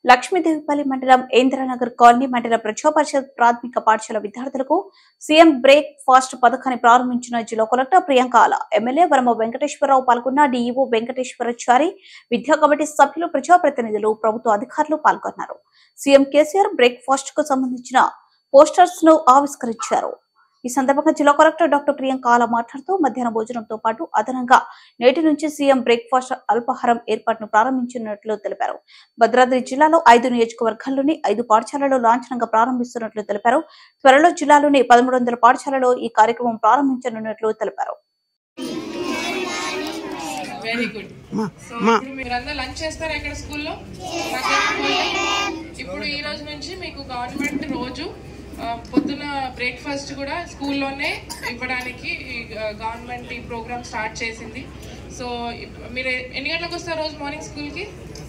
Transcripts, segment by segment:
లక్ష్మీదేవిపల్లి మండలం ఇంద్రనగర్ కాలనీ మండల ప్రజా పరిషత్ ప్రాథమిక పాఠశాల విద్యార్థులకు సీఎం బ్రేక్ ఫాస్ట్ పథకాన్ని ప్రారంభించిన జిల్లా కలెక్టర్ ప్రియాంకాల ఎమ్మెల్యే వరమ వెంకటేశ్వరరావు పాల్గొన్న డీఈఓ వెంకటేశ్వరచారి విద్యా కమిటీ సభ్యులు ప్రజాప్రతినిధులు ప్రభుత్వ అధికారులు పాల్గొన్నారు సీఎం కేసీఆర్ బ్రేక్ ఫాస్ట్ కు సంబంధించిన పోస్టర్స్ ను ఆవిష్కరించారు ఈ సందర్భంగా జిల్లా కలెక్టర్ డాక్టర్ ప్రియాంకాల మాట్లాడుతూ మధ్యాహ్న భోజనంతో పాటు అదనంగా నేటి నుంచి సీఎం బ్రేక్ఫాస్ట్ అల్పాహారం ఏర్పాటును ప్రారంభించినట్లు తెలిపారు భద్రాద్రి జిల్లాలో ఐదు నియోజకవర్గాల్లోని ఐదు పాఠశాలలు లాంఛనంగా ప్రారంభిస్తున్నట్లు తెలిపారు త్వరలో జిల్లాలోని పదమూడు వందల పాఠశాలలో ఈ కార్యక్రమం ప్రారంభించనున్నట్లు తెలిపారు వెరీ గుడ్ సో ఇప్పుడు మీరందరూ లంచ్ చేస్తారా ఇక్కడ స్కూల్లో ఇప్పుడు ఈ రోజు నుంచి మీకు గవర్నమెంట్ రోజు ఆ, పొద్దున బ్రేక్ఫాస్ట్ కూడా స్కూల్లోనే ఇవ్వడానికి గవర్నమెంట్ ఈ ప్రోగ్రామ్ స్టార్ట్ చేసింది సో ఇప్- మీరు ఎన్ని గంటలకు వస్తారు రోజు మార్నింగ్ స్కూల్కి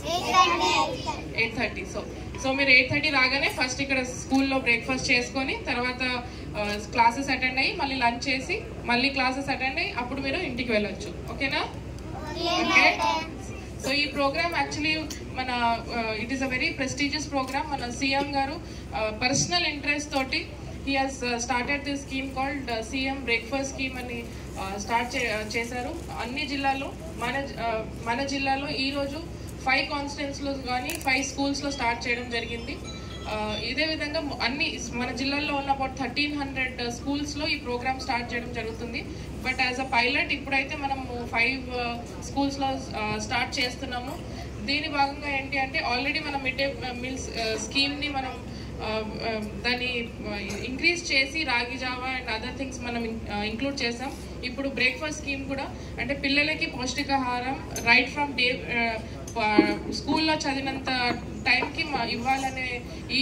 ఎయిట్ థర్టీ సో సో మీరు ఎయిట్ థర్టీ రాగానే ఫస్ట్ ఇక్కడ స్కూల్లో బ్రేక్ఫాస్ట్ చేసుకొని తర్వాత క్లాసెస్ అటెండ్ అయ్యి మళ్ళీ లంచ్ చేసి మళ్ళీ క్లాసెస్ అటెండ్ అయ్యి అప్పుడు మీరు ఇంటికి వెళ్ళొచ్చు ఓకేనా ఓకే సో ఈ ప్రోగ్రామ్ యాక్చువల్లీ మన it is a very prestigious programme మన సీఎం గారు పర్సనల్ ఇంట్రెస్ట్ తోటి he has started this scheme called CM breakfast scheme అని స్టార్ట్ చేశారు అన్ని జిల్లాలో మన uh, మన జిల్లాలో ఈ రోజు ఫైవ్ కాన్స్టిట్యున్స్లో కానీ ఫైవ్ స్కూల్స్లో స్టార్ట్ చేయడం జరిగింది ఆ, ఇదే విధంగా మ- అన్ని మన జిల్లాల్లో ఉన్న అబౌట్ థర్టీన్ హండ్రెడ్ స్కూల్స్లో ఈ ప్రోగ్రామ్ స్టార్ట్ చేయడం జరుగుతుంది బట్ యాజ్ అ పైలట్ ఇప్పుడైతే మనము ఫైవ్ స్కూల్స్లో స్టార్ట్ చేస్తున్నాము దీని భాగంగా ఏంటి అంటే ఆల్రెడీ మనం మిడ్ డే మీల్స్ స్కీమ్ని మనం ఆ, ఆ, దాన్ని ఇంక్రీజ్ చేసి రాగి జావా అండ్ అదర్ థింగ్స్ మనం ఇంక్లూడ్ చేసాం ఇప్పుడు బ్రేక్ఫాస్ట్ స్కీమ్ కూడా అంటే పిల్లలకి పౌష్టికాహారం రైట్ ఫ్రమ్ డే స్కూల్లో చదివినంత టైంకి ఇవ్వాలనే ఈ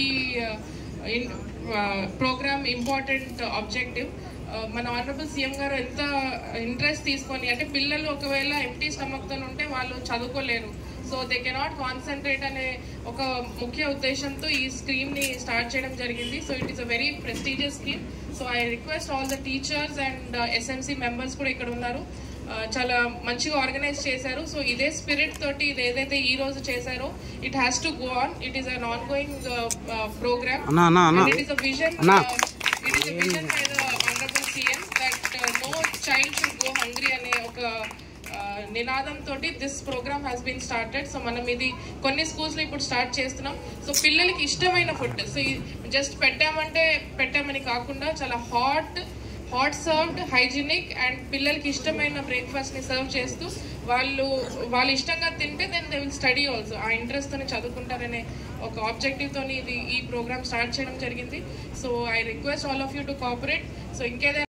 ప్రోగ్రామ్ ఇంపార్టెంట్ ఆబ్జెక్టివ్ మన ఆనరబుల్ సీఎం గారు ఎంత ఇంట్రెస్ట్ తీసుకొని అంటే పిల్లలు ఒకవేళ ఎంటీ స్టమక్తో ఉంటే వాళ్ళు చదువుకోలేరు సో దే కెనాట్ కాన్సన్ట్రేట్ అనే ఒక ముఖ్య ఉద్దేశంతో ఈ స్కీమ్ని స్టార్ట్ చేయడం జరిగింది so it is a very prestigious scheme so I request all the teachers and SMC members కూడా ఇక్కడ ఉన్నారు ఆ, చాలా మంచిగా ఆర్గనైజ్ చేశారు సో ఇదే స్పిరిట్ తోటి ఇది ఏదైతే ఈ రోజు చేశారో it has to go on it is an ongoing programme అన్నా అన్నా అన్నా ఇట్ ఈస్ అ విజన్ అన్నా. It is a vision by the honourable CM that no child should go hungry అనే ఒక uh, నినాదం తోటి this programme has been started so మనం ఇది కొన్ని స్కూల్స్లో ఇప్పుడు స్టార్ట్ చేస్తున్నాం సో పిల్లలకి ఇష్టమైన ఫుడ్ సో జస్ట్ పెట్టామంటే పెట్టామని కాకుండా చాలా hot hot served hygienic and పిల్లలకి ఇష్టమైన బ్రేక్ఫాస్ట్ని సర్వ్ చేస్తూ వాళ్ళు వాళ్ళు ఇష్టంగా తింటే then they will study also ఆ ఇంట్రెస్ట్తోనే చదువుకుంటారనే ఒక ఆబ్జెక్టివ్తోని ఇది ఈ ప్రోగ్రామ్ స్టార్ట్ చేయడం జరిగింది so I request all of you to cooperate so ఇంకేదైనా